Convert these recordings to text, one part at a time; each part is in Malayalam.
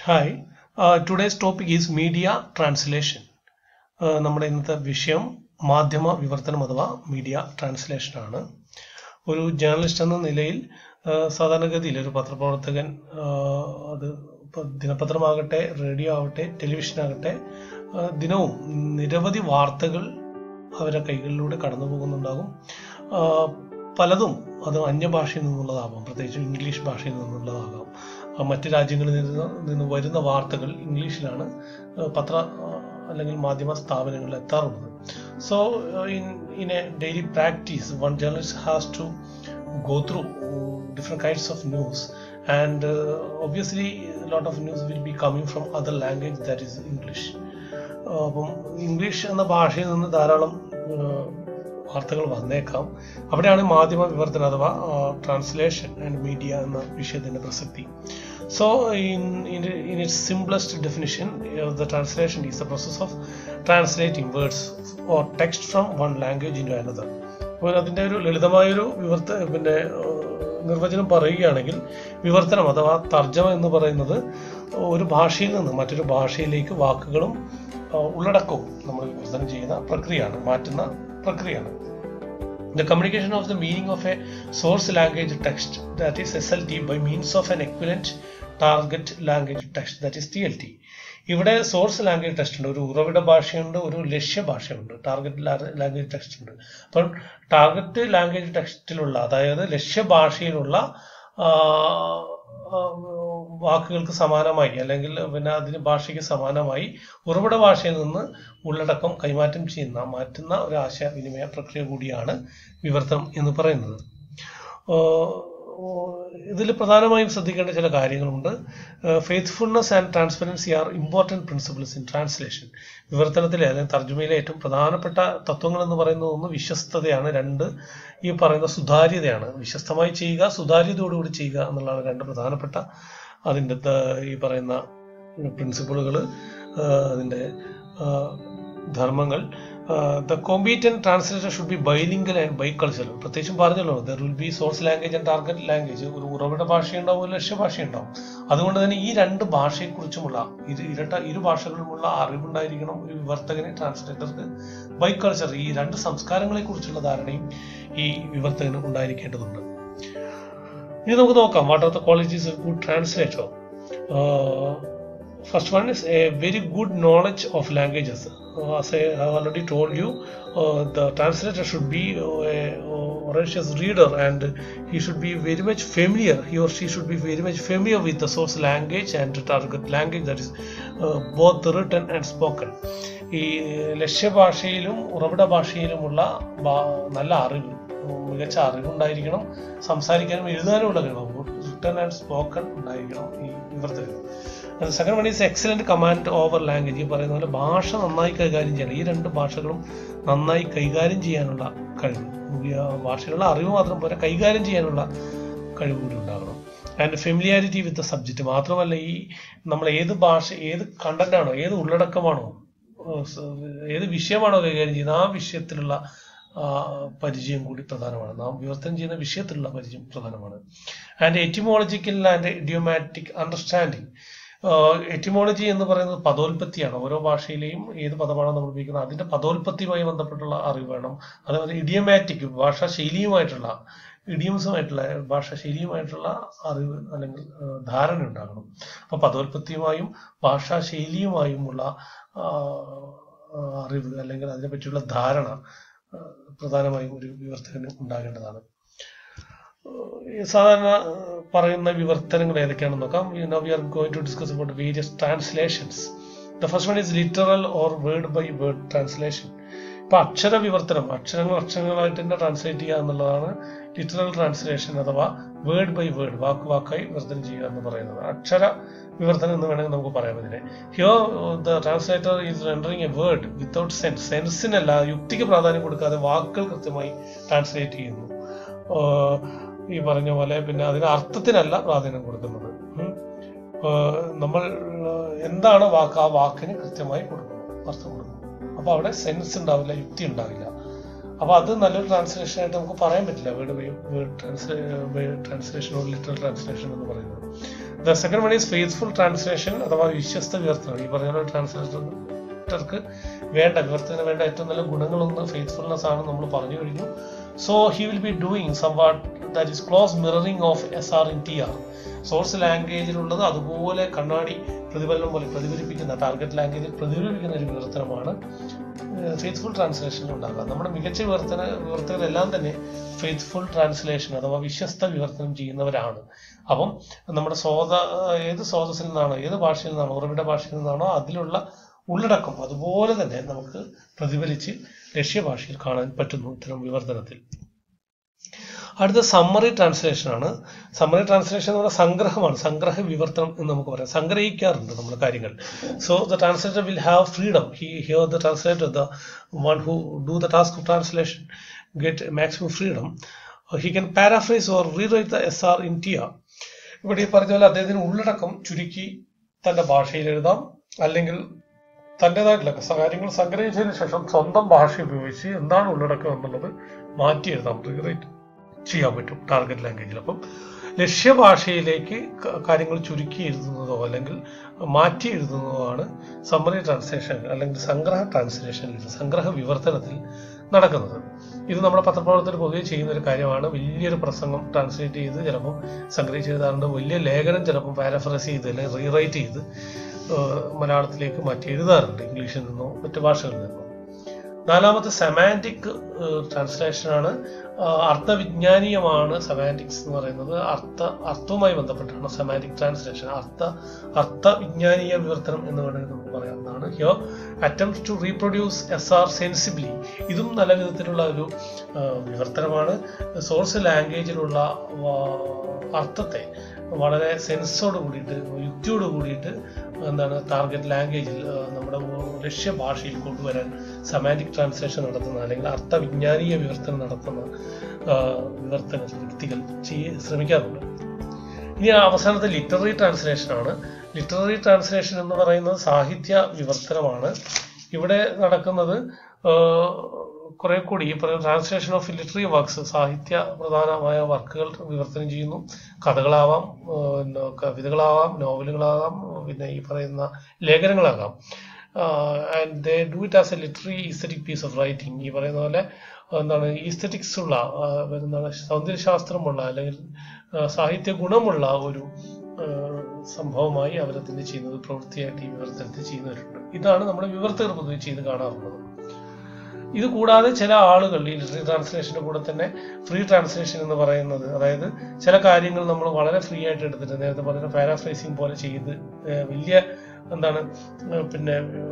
Hi today's topic is media translation നമ്മുടെ ഇന്നത്തെ വിഷയം മാധ്യമ വിവർത്തനം അഥവാ മീഡിയ ട്രാൻസ്ലേഷൻ ആണ് ഒരു ജേർണലിസ്റ്റ് എന്ന നിലയിൽ ആ, സാധാരണഗതിയിൽ ഒരു പത്രപ്രവർത്തകൻ ആ, അത് ഇപ്പൊ ദിനപത്രമാകട്ടെ റേഡിയോ ആവട്ടെ ടെലിവിഷൻ ആകട്ടെ ആ, ദിനവും നിരവധി വാർത്തകൾ അവരുടെ കൈകളിലൂടെ കടന്നു പോകുന്നുണ്ടാകും ആ, പലതും അത് അന്യഭാഷയിൽ നിന്നുള്ളതാകാം പ്രത്യേകിച്ച് ഇംഗ്ലീഷ് ഭാഷയിൽ നിന്നുള്ളതാകാം ആ, മറ്റ് രാജ്യങ്ങളിൽ നിന്ന് നിന്ന് വരുന്ന വാർത്തകൾ ഇംഗ്ലീഷിലാണ് ആ, പത്ര ആ, അല്ലെങ്കിൽ മാധ്യമ സ്ഥാപനങ്ങളിൽ എത്താറുള്ളത് so in in a daily practice one journalist has to go through uh, different kinds of news and uh, obviously a lot of news will be coming from other language that is english Uh, അപ്പം ഇംഗ്ലീഷ് എന്ന ഭാഷയിൽ നിന്ന് ധാരാളം uh, വാർത്തകൾ വന്നേക്കാം അവിടെയാണ് മാധ്യമ വിവർത്തനം അഥവാ ട്രാൻസ്ലേഷൻ ആൻഡ് മീഡിയ എന്ന വിഷയത്തിന്റെ പ്രസക്തി so in in it's simplest definition the translation is the process of translating words or text from one language in another അപ്പോൾ അതിന്റെ ഒരു ലളിതമായൊരു വിവർത്ത പിന്നെ ഏഹ്, നിർവചനം പറയുകയാണെങ്കിൽ വിവർത്തനം അഥവാ തർജ്ജമ എന്ന് പറയുന്നത് ഒരു ഭാഷയിൽ നിന്ന് മറ്റൊരു ഭാഷയിലേക്ക് വാക്കുകളും ഏഹ്, ഉള്ളടക്കവും നമ്മൾ വിവർത്തനം ചെയ്യുന്ന പ്രക്രിയയാണ് മാറ്റുന്ന പ്രക്രിയയാണ് The communication of the meaning of a source language text, that is SLT, by means of an equivalent target language text, that is TLT. ഇവിടെ സോഴ്സ് ലാംഗ്വേജ് ടെക്സ്റ്റ് ഉണ്ട് ഒരു ഉറവിട ഭാഷയുണ്ട് ഒരു ലക്ഷ്യ ഭാഷയുണ്ട് ടാർഗറ്റ് ലാംഗ്വേജ് ടെക്സ്റ്റ് ഉണ്ട് അപ്പം ടാർഗറ്റ് ലാംഗ്വേജ് ടെക്സ്റ്റിലുള്ള അതായത് ലക്ഷ്യ ഭാഷയിലുള്ള ആ, ആ, വാക്കുകൾക്ക് സമാനമായി അല്ലെങ്കിൽ പിന്നെ അതിന് ഭാഷയ്ക്ക് സമാനമായി ഉറവിട ഭാഷയിൽ നിന്ന് ഉള്ളടക്കം കൈമാറ്റം ചെയ്യുന്ന മാറ്റുന്ന ഒരു ആശയവിനിമയ പ്രക്രിയ കൂടിയാണ് വിവർത്തനം എന്ന് പറയുന്നത് ഇതിൽ പ്രധാനമായും ശ്രദ്ധിക്കേണ്ട ചില കാര്യങ്ങളുണ്ട് faithfulness and transparency are important principles in translation വിവർത്തനത്തിലെ അല്ലെങ്കിൽ തർജ്ജമയിലെ ഏറ്റവും പ്രധാനപ്പെട്ട തത്വങ്ങൾ എന്ന് പറയുന്നത് ഒന്ന് വിശ്വസ്തതയാണ് രണ്ട് ഈ പറയുന്ന സുതാര്യതയാണ് വിശ്വസ്തമായി ചെയ്യുക സുതാര്യതയോടുകൂടി ചെയ്യുക എന്നുള്ളതാണ് രണ്ട് പ്രധാനപ്പെട്ട അതിൻ്റെ ത- ഈ പറയുന്ന പ്രിൻസിപ്പിളുകൾ അതിൻ്റെ ധർമ്മങ്ങൾ the competent translator should be bilingual and bicultural പ്രത്യേകിച്ചും പറഞ്ഞല്ലോ there will be source language and target language ഒരു ഉറവിട ഭാഷയുണ്ടാവും ഒരു ലക്ഷ്യ ഭാഷയുണ്ടാവും അതുകൊണ്ട് തന്നെ ഈ രണ്ട് ഭാഷയെക്കുറിച്ചുമുള്ള ഇരു ഇരട്ട ഇരു ഭാഷകളിലുമുള്ള അറിവുണ്ടായിരിക്കണം ഒരു വിവർത്തകന് ട്രാൻസ്ലേറ്റർക്ക് ബൈക്കൾച്ചർ ഈ രണ്ട് സംസ്കാരങ്ങളെ കുറിച്ചുള്ള ധാരണയും ഈ വിവർത്തകന് ഉണ്ടായിരിക്കേണ്ടതുണ്ട് ഇനി നമുക്ക് നോക്കാം what are the qualities of good translator first one is a very good knowledge of languages Uh, as i have already told you uh, the translator should be uh, a voracious reader and he should be very much familiar he or she should be very much familiar with the source language and the target language that is uh, both written and spoken ഈ ലക്ഷ്യഭാഷയിലും ഉറവിട ഭാഷയിലുമുള്ള ഭാ- നല്ല അറിവ് മികച്ച അറിവുണ്ടായിരിക്കണം സംസാരിക്കാനും എഴുതാനുമുള്ള കഴിവ് റിട്ടൺ ആൻഡ് സ്പോക്കൺ ഉണ്ടായിരിക്കണം ഈ വിവർത്തനം second one is excellent command over language ഈ പറയുന്ന പോലെ ഭാഷ നന്നായി കൈകാര്യം ചെയ്യണം ഈ രണ്ട് ഭാഷകളും നന്നായി കൈകാര്യം ചെയ്യാനുള്ള കഴിവ് ഈ ആ ഭാഷയിലുള്ള അറിവ് മാത്രം പോരാ കൈകാര്യം ചെയ്യാനുള്ള കഴിവ് കൂടി ഉണ്ടാകണം and familiarity with the subject മാത്രമല്ല ഈ നമ്മൾ ഏത് ഭാഷ ഏത് കണ്ടന്റ് ആണോ ഏത് ഉള്ളടക്കമാണോ ഏഹ് സ- ഏത് വിഷയമാണോ കൈകാര്യം ചെയ്യുന്നത് ആ വിഷയത്തിലുള്ള ആ, പരിചയം കൂടി പ്രധാനമാണ് നാം വിവർത്തനം ചെയ്യുന്ന വിഷയത്തിലുള്ള പരിചയം പ്രധാനമാണ് and etymological and idiomatic understanding etymology എന്ന് പറയുന്നത് പദോൽപത്തിയാണ് ഓരോ ഭാഷയിലെയും ഏത് പദമാണോ നമ്മൾ ഉപയോഗിക്കുന്നത് അതിന്റെ പദോൽപത്തിയുമായി ബന്ധപ്പെട്ടുള്ള അറിവ് വേണം അതേപോലെ ഇഡിയോമാറ്റിക് ഭാഷാ ശൈലിയുമായിട്ടുള്ള ഇഡിയംസുമായിട്ടുള്ള ഭാഷാ ശൈലിയുമായിട്ടുള്ള അറിവ് അല്ലെങ്കിൽ ആ, ധാരണ ഉണ്ടാകണം അപ്പൊ പദോൽപത്തിയുമായും ഭാഷാ ശൈലിയുമായുമുള്ള ആ, ആ, അറിവ് അല്ലെങ്കിൽ അതിനെ പറ്റിയുള്ള ധാരണ ആ, പ്രധാനമായും ഒരു വിവർത്തകന് ഉണ്ടാകേണ്ടതാണ് ഈ സാധാരണ ഏഹ്, പറയുന്ന വിവർത്തനങ്ങൾ ഏതൊക്കെയാണെന്ന് നോക്കാം now we are going to discuss about various translations the first one is literal or word by word translation ഇപ്പൊ അക്ഷര വിവർത്തനം അക്ഷരങ്ങൾ അക്ഷരങ്ങളായിട്ട് തന്നെ ട്രാൻസ്ലേറ്റ് ചെയ്യുക എന്നുള്ളതാണ് ലിറ്ററൽ ട്രാൻസ്ലേഷൻ അഥവാ വേർഡ് ബൈ വേർഡ് വാക്ക് വാക്കായി വിവർത്തനം ചെയ്യുക എന്ന് പറയുന്നത് അക്ഷര വിവർത്തനം എന്ന് വേണമെങ്കിൽ നമുക്ക് പറയാം ഇതിനെ here the translator is rendering a word without sense സെൻസിനല്ല യുക്തിക്ക് പ്രാധാന്യം കൊടുക്കാതെ വാക്കുകൾ കൃത്യമായി ട്രാൻസ്ലേറ്റ് ചെയ്യുന്നു ആഹ് ഈ പറഞ്ഞ പോലെ പിന്നെ അതിന് അർത്ഥത്തിനല്ല പ്രാധാന്യം കൊടുക്കുന്നത് ഉം. ആഹ് നമ്മൾ ആഹ് എന്താണ് വാക്ക് ആ വാക്കിന് കൃത്യമായി കൊടുക്കുന്നു അർത്ഥം കൊടുക്കുന്നു അപ്പൊ അവിടെ സെൻസ് ഉണ്ടാവില്ല യുക്തി ഉണ്ടാവില്ല അപ്പൊ അത് നല്ലൊരു ട്രാൻസ്ലേഷൻ ആയിട്ട് നമുക്ക് പറയാൻ പറ്റില്ല word word translation or literal translation എന്ന് പറയുന്നത് the second one is faithful translation അഥവാ വിശ്വസ്ത വിവർത്തനം ഈ പറഞ്ഞ ട്രാൻസ്ലേറ്റർക്ക് വേണ്ട വിവർത്തനം വേണ്ട ഏറ്റവും നല്ല ഗുണങ്ങളൊന്ന് ഫെയ്ത്ത്ഫുൾനെസ് ആണ് നമ്മൾ പറഞ്ഞു കഴിഞ്ഞു so he will be doing somewhat that is close mirroring of S R in T R source ലാംഗ്വേജിലുള്ളത് അതുപോലെ കണ്ണാടി പ്രതിഫലനം പോലെ പ്രതിഫലിപ്പിക്കുന്ന ടാർഗറ്റ് ലാംഗ്വേജിൽ പ്രതിഫലിപ്പിക്കുന്ന ഒരു വിവർത്തനമാണ് ഫെയ്ത്ത്ഫുൾ ട്രാൻസ്ലേഷനിൽ ഉണ്ടാകുക നമ്മുടെ മികച്ച വിവർത്തന വിവർത്തകരെല്ലാം തന്നെ ഫെയ്ത്ത്ഫുൾ ട്രാൻസ്ലേഷൻ അഥവാ വിശ്വസ്ത വിവർത്തനം ചെയ്യുന്നവരാണ് അപ്പം നമ്മുടെ സ്രോത ഏത് സ്രോതസ്സിൽ നിന്നാണോ ഏത് ഭാഷയിൽ നിന്നാണോ ഉറവിട ഭാഷയിൽ നിന്നാണോ അതിലുള്ള ഉള്ളടക്കം അതുപോലെ തന്നെ നമുക്ക് പ്രതിഫലിച്ച് ലക്ഷ്യഭാഷയിൽ കാണാൻ പറ്റുന്നു ഇത്തരം വിവർത്തനത്തിൽ അടുത്ത സമ്മറി ട്രാൻസ്ലേഷൻ ആണ് സമ്മറി ട്രാൻസ്ലേഷൻ എന്ന് പറഞ്ഞാൽ സംഗ്രഹമാണ് സംഗ്രഹ വിവർത്തനം എന്ന് നമുക്ക് പറയാം സംഗ്രഹിക്കാറുണ്ട് നമ്മൾ കാര്യങ്ങൾ so the translator will have freedom he here the translator the one who do the task of translation get maximum freedom he can paraphrase or rewrite the S R in T R ഇവിടെ ഈ പറഞ്ഞ പോലെ അദ്ദേഹത്തിന് ഉള്ളടക്കം ചുരുക്കി തന്റെ ഭാഷയിൽ എഴുതാം അല്ലെങ്കിൽ തൻ്റെതായിട്ടുള്ള കാര്യങ്ങൾ സംഗ്രഹിച്ചതിന് ശേഷം സ്വന്തം ഭാഷ ഉപയോഗിച്ച് എന്താണ് ഉള്ളടക്കം എന്നുള്ളത് മാറ്റി എഴുതാം റീറൈറ്റ് ചെയ്യാൻ പറ്റും ടാർഗറ്റ് ലാംഗ്വേജിൽ അപ്പം ലക്ഷ്യഭാഷയിലേക്ക് കാര്യങ്ങൾ ചുരുക്കി എഴുതുന്നതോ അല്ലെങ്കിൽ മാറ്റി എഴുതുന്നതോ ആണ് സമ്മറി ട്രാൻസ്ലേഷൻ അല്ലെങ്കിൽ സംഗ്രഹ ട്രാൻസ്ലേഷനിൽ സംഗ്രഹ വിവർത്തനത്തിൽ നടക്കുന്നത് ഇത് നമ്മുടെ പത്രപ്രവർത്തകർ പൊതുവെ ചെയ്യുന്ന ഒരു കാര്യമാണ് വലിയൊരു പ്രസംഗം ട്രാൻസ്ലേറ്റ് ചെയ്ത് ചിലപ്പോൾ സംഗ്രഹിച്ച് എഴുതാറുണ്ട് വലിയ ലേഖനം ചിലപ്പോൾ പാരഫ്രസ് ചെയ്ത് അല്ലെങ്കിൽ റീറൈറ്റ് ചെയ്ത് മലയാളത്തിലേക്ക് മാറ്റി എഴുതാറുണ്ട് ഇംഗ്ലീഷിൽ നിന്നോ മറ്റു ഭാഷകളിൽ നിന്നോ നാലാമത്തെ സെമാൻറ്റിക് ട്രാൻസ്ലേഷൻ ആണ് അർത്ഥവിജ്ഞാനീയമാണ് സെമാൻറ്റിക്സ് എന്ന് പറയുന്നത് അർത്ഥ അർത്ഥവുമായി ബന്ധപ്പെട്ടാണ് സെമാൻറ്റിക് ട്രാൻസ്ലേഷൻ അർത്ഥ അർത്ഥവിജ്ഞാനീയ വിവർത്തനം എന്ന് വേണമെങ്കിൽ നമുക്ക് പറയാവുന്നതാണ് here attempt to reproduce S R sensibly ഇതും നല്ല വിധത്തിലുള്ള ഒരു വിവർത്തനമാണ് സോഴ്സ് ലാംഗ്വേജിലുള്ള അർത്ഥത്തെ വളരെ സെൻസോട് കൂടിയിട്ട് യുക്തിയോട് കൂടിയിട്ട് എന്താണ് ടാർഗറ്റ് ലാംഗ്വേജിൽ നമ്മുടെ ലക്ഷ്യ ഭാഷയിൽ കൊണ്ടുവരാൻ സമാൻറ്റിക് ട്രാൻസ്ലേഷൻ നടത്തുന്ന അല്ലെങ്കിൽ അർത്ഥവിജ്ഞാനീയ വിവർത്തനം നടത്തുന്ന വിവർത്തന വ്യക്തികൾ ചെയ്യ ശ്രമിക്കാറുണ്ട് ഇനി അവസാനത്തെ ലിറ്റററി ട്രാൻസ്ലേഷൻ ആണ് ലിറ്റററി ട്രാൻസ്ലേഷൻ എന്ന് പറയുന്നത് സാഹിത്യ വിവർത്തനമാണ് ഇവിടെ നടക്കുന്നത് കുറെ കൂടി ഈ പറയുന്ന ട്രാൻസ്ലേഷൻ ഓഫ് ലിറ്റററി വർക്ക്സ് സാഹിത്യ പ്രധാനമായ വർക്കുകൾ വിവർത്തനം ചെയ്യുന്നു കഥകളാവാം കവിതകളാവാം നോവലുകളാകാം പിന്നെ ഈ പറയുന്ന ലേഖനങ്ങളാകാം and they do it as a literary aesthetic piece of writing ഈ പറയുന്ന പോലെ എന്താണ് ഈസ്തറ്റിക്സ് ഉള്ള എന്താണ് സൗന്ദര്യശാസ്ത്രമുള്ള അല്ലെങ്കിൽ സാഹിത്യ ഗുണമുള്ള ഒരു സംഭവമായി അവരതിന് ചെയ്യുന്നത് പ്രവൃത്തിയായിട്ട് ഈ വിവർത്തനത്തിൽ ചെയ്യുന്നവരുണ്ട് ഇതാണ് നമ്മുടെ വിവർത്തകർ പൊതുവെ ചെയ്ത് കാണാറുള്ളത് ഇത് കൂടാതെ ചില ആളുകൾ ഈ ലിറ്റററി ട്രാൻസ്ലേഷന്റെ കൂടെ തന്നെ ഫ്രീ ട്രാൻസ്ലേഷൻ എന്ന് പറയുന്നത് അതായത് ചില കാര്യങ്ങൾ നമ്മൾ വളരെ ഫ്രീ ആയിട്ട് എടുത്തിട്ട് നേരത്തെ പറഞ്ഞ പാരാഫ്രൈസിങ് പോലെ ചെയ്ത് വലിയ എന്താണ് പിന്നെ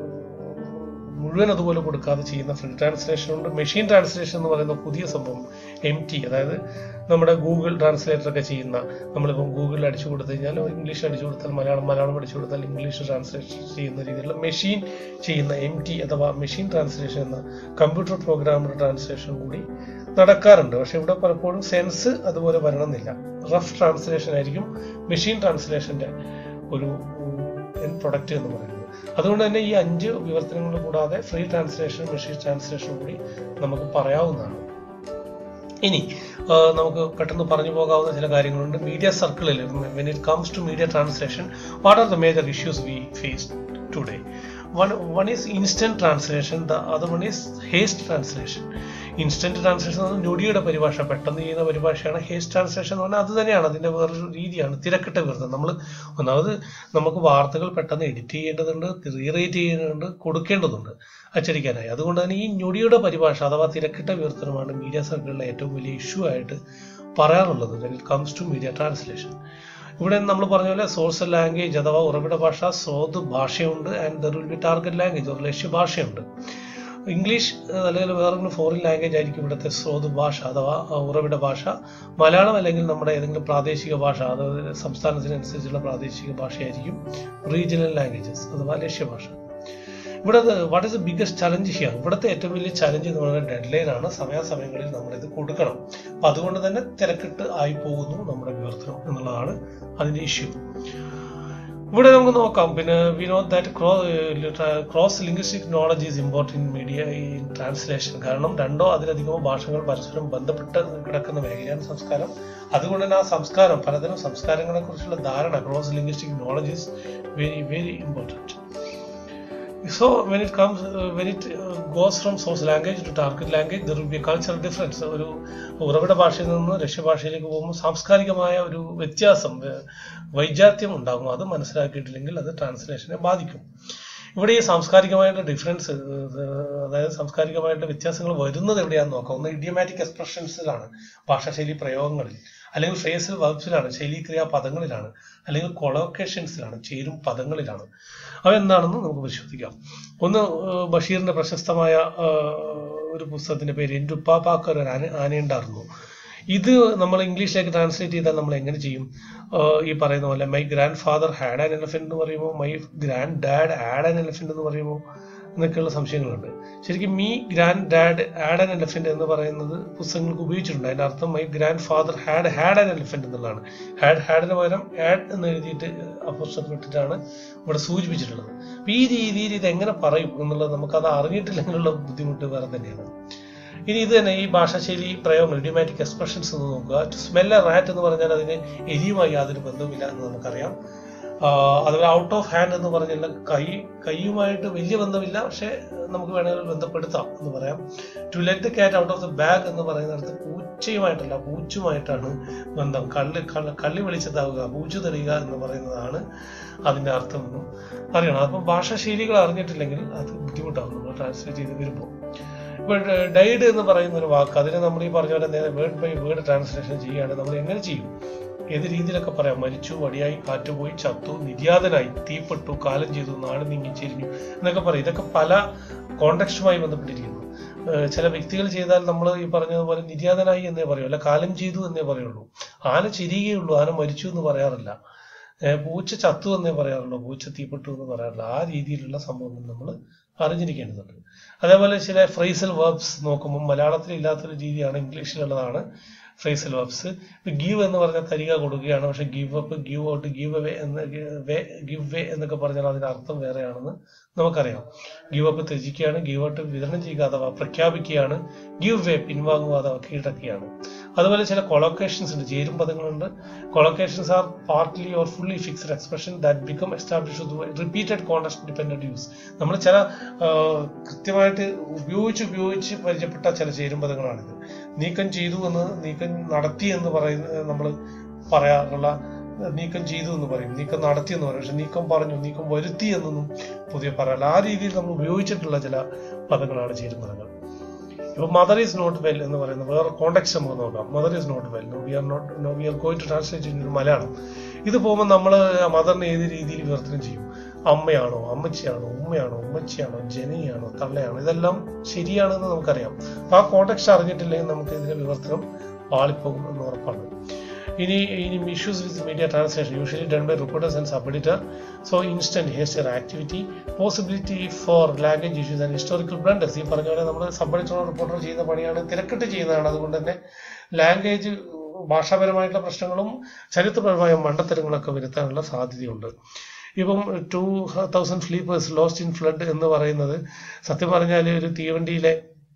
മുഴുവൻ അതുപോലെ കൊടുക്കാതെ ചെയ്യുന്ന ഫ്രീ ട്രാൻസ്ലേഷൻ ഉണ്ട് മെഷീൻ ട്രാൻസ്ലേഷൻ എന്ന് പറയുന്ന പുതിയ സംഭവം എം ടി അതായത് നമ്മുടെ ഗൂഗിൾ ട്രാൻസ്ലേറ്റർ ഒക്കെ ചെയ്യുന്ന നമ്മളിപ്പം ഗൂഗിളിൽ അടിച്ചു കൊടുത്തു കഴിഞ്ഞാൽ ഇംഗ്ലീഷ് അടിച്ചു കൊടുത്താൽ മലയാളം മലയാളം അടിച്ചു കൊടുത്താൽ ഇംഗ്ലീഷ് ട്രാൻസ്ലേഷൻ ചെയ്യുന്ന രീതിയിലുള്ള മെഷീൻ ചെയ്യുന്ന എം ടി അഥവാ മെഷീൻ ട്രാൻസ്ലേഷൻ എന്ന കമ്പ്യൂട്ടർ പ്രോഗ്രാമിന്റെ ട്രാൻസ്ലേഷൻ കൂടി നടക്കാറുണ്ട് പക്ഷെ ഇവിടെ പലപ്പോഴും സെൻസ് അതുപോലെ വരണമെന്നില്ല റഫ് ട്രാൻസ്ലേഷൻ ആയിരിക്കും മെഷീൻ ട്രാൻസ്ലേഷന്റെ ഒരു എൻ പ്രൊഡക്റ്റ് എന്ന് പറയുന്നത് അതുകൊണ്ട് തന്നെ ഈ അഞ്ച് വിവർത്തനങ്ങൾ കൂടാതെ ഫ്രീ ട്രാൻസ്ലേഷൻ മെഷീൻ ട്രാൻസ്ലേഷൻ കൂടി നമുക്ക് പറയാവുന്നതാണ് ഇനി നമുക്ക് പെട്ടെന്ന് പറഞ്ഞു പോകാവുന്ന ചില കാര്യങ്ങളുണ്ട് മീഡിയ സർക്കിളിൽ when it comes to media translation what are the major issues we face today one one is instant translation the other one is haste translation instant translation എന്ന് ഞൊടിയുടെ പരിഭാഷ പെട്ടെന്ന് ചെയ്യുന്ന പരിഭാഷയാണ് ഹേസ്റ്റ് ട്രാൻസ്ലേഷൻ എന്ന് പറഞ്ഞാൽ അത് തന്നെയാണ് അതിന്റെ വേറൊരു രീതിയാണ് തിരക്കിട്ട വിവർത്തനം നമ്മൾ ഒന്നാമത് നമുക്ക് വാർത്തകൾ പെട്ടെന്ന് എഡിറ്റ് ചെയ്യേണ്ടതുണ്ട് റീറേറ്റ് ചെയ്യേണ്ടതുണ്ട് കൊടുക്കേണ്ടതുണ്ട് അച്ചടിക്കാനായി അതുകൊണ്ട് തന്നെ ഈ ഞൊടിയുടെ പരിഭാഷ അഥവാ തിരക്കിട്ട വിവർത്തനമാണ് മീഡിയ സർക്കിളിലെ ഏറ്റവും വലിയ ഇഷ്യൂ ആയിട്ട് പറയാറുള്ളത് when it comes to media translation ഇവിടെ നമ്മൾ പറഞ്ഞ പോലെ സോഴ്സ് ലാംഗ്വേജ് അഥവാ ഉറവിട ഭാഷ സ്രോത് ഭാഷയുണ്ട് and there will be target language ഒരു ലക്ഷ്യ ഭാഷയുണ്ട് ഇംഗ്ലീഷ് അല്ലെങ്കിൽ വേറൊരു ഫോറിൻ ലാംഗ്വേജ് ആയിരിക്കും ഇവിടുത്തെ സ്രോത് ഭാഷ അഥവാ ഉറവിട ഭാഷ മലയാളം അല്ലെങ്കിൽ നമ്മുടെ ഏതെങ്കിലും പ്രാദേശിക ഭാഷ അതായത് സംസ്ഥാനത്തിനനുസരിച്ചുള്ള പ്രാദേശിക ഭാഷയായിരിക്കും റീജിയണൽ ലാംഗ്വേജസ് അഥവാ ലക്ഷ്യഭാഷ ഇവിടെ what is the biggest challenge here ഇവിടുത്തെ ഏറ്റവും വലിയ ചലഞ്ച് എന്ന് പറയുന്നത് ഡെഡ് ലൈൻ ആണ് സമയാസമയങ്ങളിൽ നമ്മൾ ഇത് കൊടുക്കണം അപ്പൊ അതുകൊണ്ട് തന്നെ തിരക്കിട്ട് ആയി പോകുന്നു നമ്മുടെ വിവർത്തനം എന്നുള്ളതാണ് അതിന്റെ ഇഷ്യൂ ഇവിടെ നമുക്ക് നോക്കാം പിന്നെ we know that cross linguistic knowledge is important in media in translation കാരണം രണ്ടോ അതിലധികമോ ഭാഷകൾ പരസ്പരം ബന്ധപ്പെട്ട് കിടക്കുന്ന മേഖലയാണ് സംസ്കാരം അതുകൊണ്ട് തന്നെ ആ സംസ്കാരം പലതരം സംസ്കാരങ്ങളെ കുറിച്ചുള്ള ധാരണ cross linguistic knowledge is very very important so when it comes uh, when it uh, goes from source language to target language there will be a cultural difference ഒരു ഉറവിട ഭാഷയിൽ നിന്ന് ലക്ഷ്യ ഭാഷയിലേക്ക് പോകുമ്പോൾ സാംസ്കാരികമായ ഒരു വ്യത്യാസം ഏർ വൈജാത്യം ഉണ്ടാകും അത് മനസ്സിലാക്കിയിട്ടില്ലെങ്കിൽ അത് ട്രാൻസ്ലേഷനെ ബാധിക്കും ഇവിടെ ഈ സാംസ്കാരികമായിട്ടുള്ള ഡിഫറൻസ് അതായത് സാംസ്കാരികമായിട്ടുള്ള വ്യത്യാസങ്ങൾ വരുന്നത് എവിടെയാണെന്ന് നോക്കാം ഒന്ന് ഇഡിയമാറ്റിക് എക്സ്പ്രഷൻസിലാണ് ഭാഷാശൈലി പ്രയോഗങ്ങളിൽ അല്ലെങ്കിൽ ഫ്രേസിൽ വർബ്സിലാണ് ശൈലീക്രിയ പദങ്ങളിലാണ് അല്ലെങ്കിൽ കൊളോക്കേഷൻസിലാണ് ചേരും പദങ്ങളിലാണ് അവ എന്താണെന്ന് നമുക്ക് പരിശോധിക്കാം ഒന്ന് ഏർ ബഷീറിന്റെ പ്രശസ്തമായ ഏർ ഒരു പുസ്തകത്തിന്റെ പേര് എൻ്റെ ഉപ്പാപ്പാക്കൊരു ആന ആനയുണ്ടായിരുന്നു ഇത് നമ്മൾ ഇംഗ്ലീഷിലേക്ക് ട്രാൻസ്ലേറ്റ് ചെയ്താൽ നമ്മൾ എങ്ങനെ ചെയ്യും ഏർ ഈ പറയുന്ന പോലെ my grandfather had an elephant എന്ന് പറയുമ്പോൾ my granddad add an elephant എന്ന് പറയുമ്പോൾ എന്നൊക്കെയുള്ള സംശയങ്ങളുണ്ട് ശരിക്കും me granddad add an elephant എന്ന് പറയുന്നത് പുസ്തകങ്ങൾക്ക് ഉപയോഗിച്ചിട്ടുണ്ട് അതിന്റെ അർത്ഥം my grandfather had had an elephant എന്നുള്ളതാണ് ഹാഡ് ഹാഡിന് പകരം ആഡ് എന്ന് എഴുതിയിട്ട് അപ്പുറത്തിട്ടാണ് ഇവിടെ സൂചിപ്പിച്ചിട്ടുള്ളത് അപ്പൊ ഈ രീതിയിൽ ഇത് എങ്ങനെ പറയും എന്നുള്ളത് നമുക്കത് അറിഞ്ഞിട്ടില്ലെങ്കിലുള്ള ബുദ്ധിമുട്ട് വേറെ തന്നെയാണ് ഇനി ഇത് തന്നെ ഈ ഭാഷാശൈലി പ്രയോഗങ്ങൾ ഇഡിയമാറ്റിക് എക്സ്പ്രഷൻസ് എന്ന് നോക്കുക ടു സ്മെൽ എ റാറ്റ് എന്ന് പറഞ്ഞാൽ അതിന് എലിയുമായി യാതൊരു ബന്ധവുമില്ല എന്ന് നമുക്കറിയാം ആഹ് അതുപോലെ ഔട്ട് ഓഫ് ഹാൻഡ് എന്ന് പറഞ്ഞാൽ കൈ കൈയുമായിട്ട് വലിയ ബന്ധമില്ല പക്ഷെ നമുക്ക് വേണമെങ്കിൽ ബന്ധപ്പെടുത്താം എന്ന് പറയാം to let the cat out of the bag എന്ന് പറയുന്നിടത്ത് പൂച്ചയുമായിട്ടല്ല പൂച്ചുമായിട്ടാണ് ബന്ധം കള്ളി കള്ള കള്ളി വെളിച്ചത്താവുക പൂച്ചു തെളിയുക എന്ന് പറയുന്നതാണ് അതിന്റെ അർത്ഥം എന്നും അറിയണം അപ്പം ഭാഷാശൈലികൾ അറിഞ്ഞിട്ടില്ലെങ്കിൽ അത് ബുദ്ധിമുട്ടാവും നമ്മൾ ട്രാൻസ്ലേറ്റ് ചെയ്ത് വരുമ്പോൾ ഇപ്പോൾ ഡൈഡ് എന്ന് പറയുന്ന ഒരു വാക്ക് അതിനെ നമ്മൾ ഈ പറഞ്ഞ പോലെ വേർഡ് ബൈ വേർഡ് ട്രാൻസ്ലേഷൻ ചെയ്യുകയാണെങ്കിൽ നമ്മൾ എങ്ങനെ ചെയ്യും ഏത് രീതിയിലൊക്കെ പറയാം മരിച്ചു വടിയായി കാറ്റുപോയി ചത്തു നിര്യാതനായി തീപ്പെട്ടു കാലം ചെയ്തു നാട് നീങ്ങി ചെരിഞ്ഞു എന്നൊക്കെ പറയും ഇതൊക്കെ പല കോണ്ടക്സ്റ്റുമായി ബന്ധപ്പെട്ടിരിക്കുന്നു ഏഹ് ചില വ്യക്തികൾ ചെയ്താൽ നമ്മൾ ഈ പറഞ്ഞതുപോലെ നിര്യാതനായി എന്നേ പറയൂ അല്ല കാലം ചെയ്തു എന്നേ പറയുള്ളൂ ആന ചിരിയുകയുള്ളൂ ആന മരിച്ചു എന്ന് പറയാറില്ല ഏഹ് പൂച്ച ചത്തു എന്നേ പറയാറുള്ളൂ പൂച്ച തീപ്പെട്ടു എന്ന് പറയാറില്ല ആ രീതിയിലുള്ള സംഭവങ്ങൾ നമ്മൾ അറിഞ്ഞിരിക്കേണ്ടതുണ്ട് അതേപോലെ ചില ഫ്രൈസൽ വേർബ്സ് നോക്കുമ്പോൾ മലയാളത്തിൽ ഇല്ലാത്തൊരു രീതിയാണ് ഇംഗ്ലീഷിലുള്ളതാണ് ഫ്രൈസൽ വേർബ്സ് ഗീവ് എന്ന് പറഞ്ഞാൽ തരിക കൊടുക്കുകയാണ് പക്ഷെ give up give out give away എന്ന് വേ ഗിവ് വേ എന്നൊക്കെ പറഞ്ഞാൽ അതിന്റെ അർത്ഥം വേറെയാണെന്ന് നമുക്കറിയാം ഗീവ് അപ്പ് ത്യജിക്കുകയാണ് ഗീവ് ഔട്ട് വിതരണം ചെയ്യുക അഥവാ പ്രഖ്യാപിക്കുകയാണ് ഗീവ് വേ പിൻവാങ്ങുക അഥവാ കീഴടക്കുകയാണ് അതുപോലെ ചില കൊളോക്കേഷൻസ് ഉണ്ട് ചേരും പദങ്ങളുണ്ട് collocations are partly or fully fixed expression that become establish repeated context dependent use നമ്മൾ ചില ആ, കൃത്യമായിട്ട് ഉപയോഗിച്ച് ഉപയോഗിച്ച് പരിചയപ്പെട്ട ചില ചേരും പദങ്ങളാണിത് നീക്കം ചെയ്തു എന്ന് നീക്കം നടത്തി എന്ന് പറയുന്ന നമ്മൾ പറയാറുള്ള നീക്കം ചെയ്തു എന്ന് പറയും നീക്കം നടത്തി എന്ന് പറയും പക്ഷെ നീക്കം പറഞ്ഞു നീക്കം വരുത്തി എന്നൊന്നും പുതിയ പറയാറില്ല ആ രീതിയിൽ നമ്മൾ ഉപയോഗിച്ചിട്ടുള്ള ചില പദങ്ങളാണ് ചേരും പദങ്ങൾ ഇപ്പൊ മദർ ഈസ് നോട്ട് വെൽ എന്ന് പറയുന്ന വേറെ കോണ്ടാക്ട് നമുക്ക് നോക്കാം mother is not well we are not we are going to translate in Malayalam ഇത് പോകുമ്പോൾ നമ്മൾ മദറിനെ ഏത് രീതിയിൽ വിവർത്തനം ചെയ്യും അമ്മയാണോ അമ്മച്ചിയാണോ ഉമ്മയാണോ ഉമ്മച്ചിയാണോ ജനയാണോ തള്ളയാണോ ഇതെല്ലാം ശരിയാണെന്ന് നമുക്കറിയാം അപ്പൊ ആ കോണ്ടക്സ്റ്റ് അറിഞ്ഞിട്ടില്ലെങ്കിൽ നമുക്ക് ഇതിന്റെ വിവർത്തനം പാളിപ്പോകും എന്ന് ഉറപ്പാണ് ഇനി ഇനി issues with media translation usually done by reporters and sub editor so instant haste activity possibility for language issues and historical blunders ഈ പറഞ്ഞ പോലെ നമ്മൾ സബ് എഡിറ്ററോ റിപ്പോർട്ടർ ചെയ്യുന്ന പണിയാണ് തിരക്കിട്ട് ചെയ്യുന്നതാണ് അതുകൊണ്ട് തന്നെ ലാംഗ്വേജ് ഭാഷാപരമായിട്ടുള്ള പ്രശ്നങ്ങളും ചരിത്രപരമായ മണ്ടത്തരങ്ങളൊക്കെ വരുത്താനുള്ള സാധ്യതയുണ്ട് ഇപ്പം two thousand sleepers lost in flood എന്ന് പറയുന്നത് സത്യം പറഞ്ഞാൽ ഒരു തീവണ്ടിയിലെ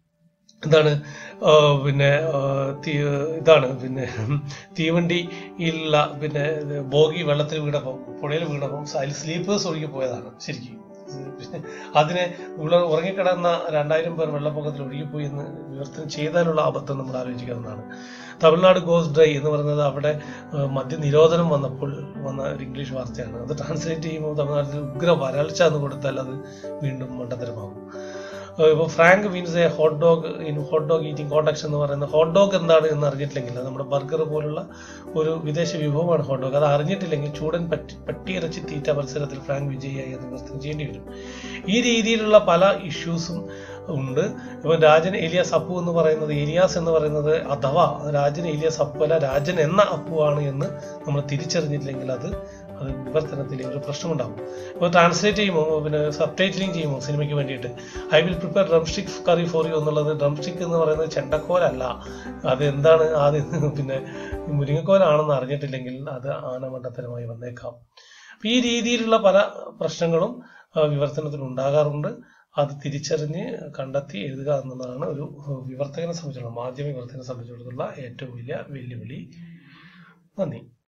എന്താണ് ആ, പിന്നെ ആ, തീ- ഇതാണ് പിന്നെ തീവണ്ടിയിലുള്ള പിന്നെ ഇത് ബോഗി വെള്ളത്തിൽ വീണപ്പം പുഴയിൽ വീണപ്പം അതിൽ സ്ലീപ്പേഴ്സ് ഒഴുകി പോയതാണ് ശരിക്കും പിന്നെ അതിനെ ഉള്ള ഉറങ്ങിക്കിടന്ന രണ്ടായിരം പേർ വെള്ളപ്പൊക്കത്തിൽ ഒഴുകിപ്പോയി എന്ന് വിവർത്തനം ചെയ്താലുള്ള അബദ്ധം നമ്മൾ ആലോചിക്കാവുന്നതാണ് തമിഴ്നാട് ഗോസ് ഡ്രൈ എന്ന് പറയുന്നത് അവിടെ ആ, മദ്യനിരോധനം വന്നപ്പോൾ വന്ന ഒരു ഇംഗ്ലീഷ് വാർത്തയാണ് അത് ട്രാൻസ്ലേറ്റ് ചെയ്യുമ്പോൾ തമിഴ്നാട്ടിൽ ഉഗ്ര വരൾച്ച എന്ന് കൊടുത്താൽ അത് വീണ്ടും മണ്ടത്തരമാകും ഇപ്പോൾ frank means a hot dog in hot dog eating contests എന്ന് പറയുന്ന ഹോട്ട് ഡോഗ് എന്താണ് എന്ന് അറിഞ്ഞിട്ടില്ലെങ്കിൽ അത് നമ്മുടെ ബർഗർ പോലുള്ള ഒരു വിദേശ വിഭവമാണ് ഹോട്ട് ഡോഗ് അത് അറിഞ്ഞിട്ടില്ലെങ്കിൽ ചൂടൻ പറ്റി പട്ടിയിറച്ചി തീറ്റ മത്സരത്തിൽ ഫ്രാങ്ക് വിജയിയായി എന്ന് വിവർത്തനം ചെയ്യേണ്ടി വരും ഈ രീതിയിലുള്ള പല ഇഷ്യൂസും ഉണ്ട് ഇപ്പം രാജൻ ഏലിയാസ് അപ്പു എന്ന് പറയുന്നത് ഏലിയാസ് എന്ന് പറയുന്നത് അഥവാ രാജൻ ഏലിയാസ് അപ്പു അല്ല രാജൻ എന്ന അപ്പു ആണ് എന്ന് നമ്മൾ തിരിച്ചറിഞ്ഞിട്ടില്ലെങ്കിൽ അത് അത് വിവർത്തനത്തിൽ ഒരു പ്രശ്നമുണ്ടാകും ഇപ്പോൾ ട്രാൻസ്ലേറ്റ് ചെയ്യുമ്പോൾ പിന്നെ സബ് ടൈറ്റിലിംഗ് ചെയ്യുമ്പോൾ സിനിമയ്ക്ക് വേണ്ടിയിട്ട് I will prepare drumstick curry for you എന്നുള്ളത് ഡ്രം സ്റ്റിക്ക് എന്ന് പറയുന്നത് ചെണ്ടക്കോലല്ല അത് എന്താണ് ആദ്യം പിന്നെ മുരിങ്ങക്കോലാണെന്ന് അറിഞ്ഞിട്ടില്ലെങ്കിൽ അത് ആനമണ്ടത്തരമായി വന്നേക്കാം അപ്പൊ ഈ രീതിയിലുള്ള പല പ്രശ്നങ്ങളും ആ, വിവർത്തനത്തിൽ ഉണ്ടാകാറുണ്ട് അത് തിരിച്ചറിഞ്ഞ് കണ്ടെത്തി എഴുതുക എന്നുള്ളതാണ് ഒരു വിവർത്തകനെ സംബന്ധിച്ചുള്ള മാധ്യമ വിവർത്തകനെ സംബന്ധിച്ചിടത്തോളം ഏറ്റവും വലിയ വെല്ലുവിളി നന്ദി